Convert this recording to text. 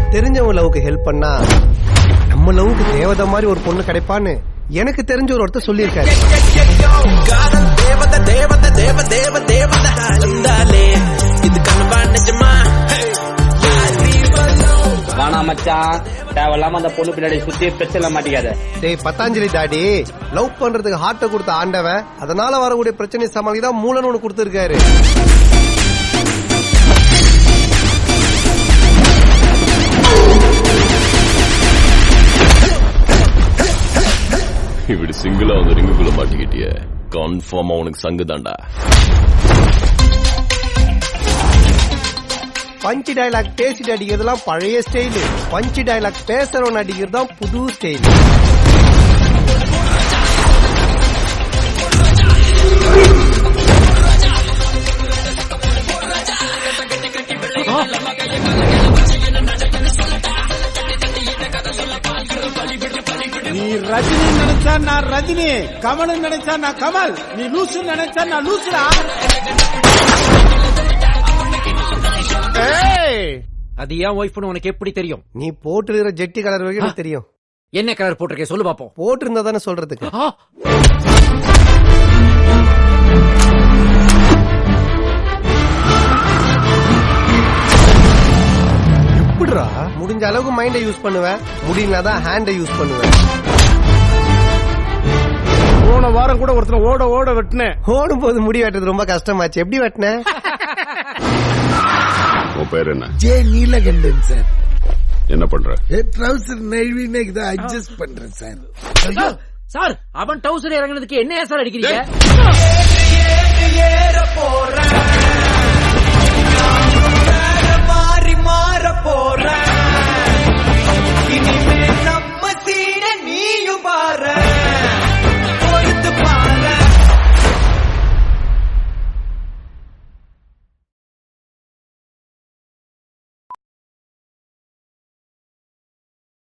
தெரிஞ்சவங்க லவ்க்கு ஹெல்ப் பண்ணா நம்ம லவ்க்கு தேவதை மாதிரி ஒரு பொண்ணு கிடைப்பான்னு எனக்கு தெரிஞ்ச ஒரு ஒருத்தர் சொல்லியிருக்காரு காதல் தேவத தேவத தேவ தேவ தேவத இருந்தாலே இது கனவா நிஜமா வானா மச்சான் தேவையில்லாம அந்த பொண்ணு பின்னாடி சுத்தி பிரச்சனை மாட்டிக்காத டேய் பத்தாஞ்சலி டாடி லவ் பண்றதுக்கு ஹார்ட்டை கொடுத்த ஆண்டவன் அதனால வரக்கூடிய பிரச்சனை சமாளி தான் மூலன்னு ஒண்ணு கொடுத்திருக்காரு இப்படி சிங்கிளா வந்து ரிங்குக்குள்ள மாட்டிக்கிட்டிய கன்ஃபார்மா உனக்கு சங்கு தாண்டா பஞ்சு டயலாக் பேசிட்டு அடிக்கிறதுலாம் பழைய ஸ்டைலு பஞ்சு டயலாக் பேசுறவன் அடிக்கிறது தான் புது ஸ்டைல் நீ ரஜினி நினைச்சா நான் ரஜினி கமல் நினைச்சா நான் கமல் நீ லூசு நினைச்சா நான் லூசுடா அது ஏன் ஒய்ஃப்னு உனக்கு எப்படி தெரியும் நீ போட்டுருக்கிற ஜெட்டி கலர் வரைக்கும் எனக்கு தெரியும் என்ன கலர் போட்டிருக்கேன் சொல்லு பாப்போம் போட்டிருந்தா தானே சொல்றதுக்கு ஆ, எப்படிடா முடிஞ்ச அளவுக்கு மைண்டை யூஸ் பண்ணுவேன் முடியலனா தான் ஹேண்டை யூஸ் பண்ணுவேன் போன வாரம் கூட ஒருத்தர் ஓட ஓட வெட்டினேன் ஓடும் போது முடி வெட்டுறது ரொம்ப கஷ்டமாச்சு எப்படி வெட்டின உன் பேர் என்ன ஜே நீலகண்டன் சார் என்ன பண்ற ட்ரௌசர் நழுவினே தான் அட்ஜஸ்ட் பண்றேன் சார் சார், சார் அவன் டவுசர் இறங்குனதுக்கு என்ன சார் அடிக்கிறீங்க ஏற போற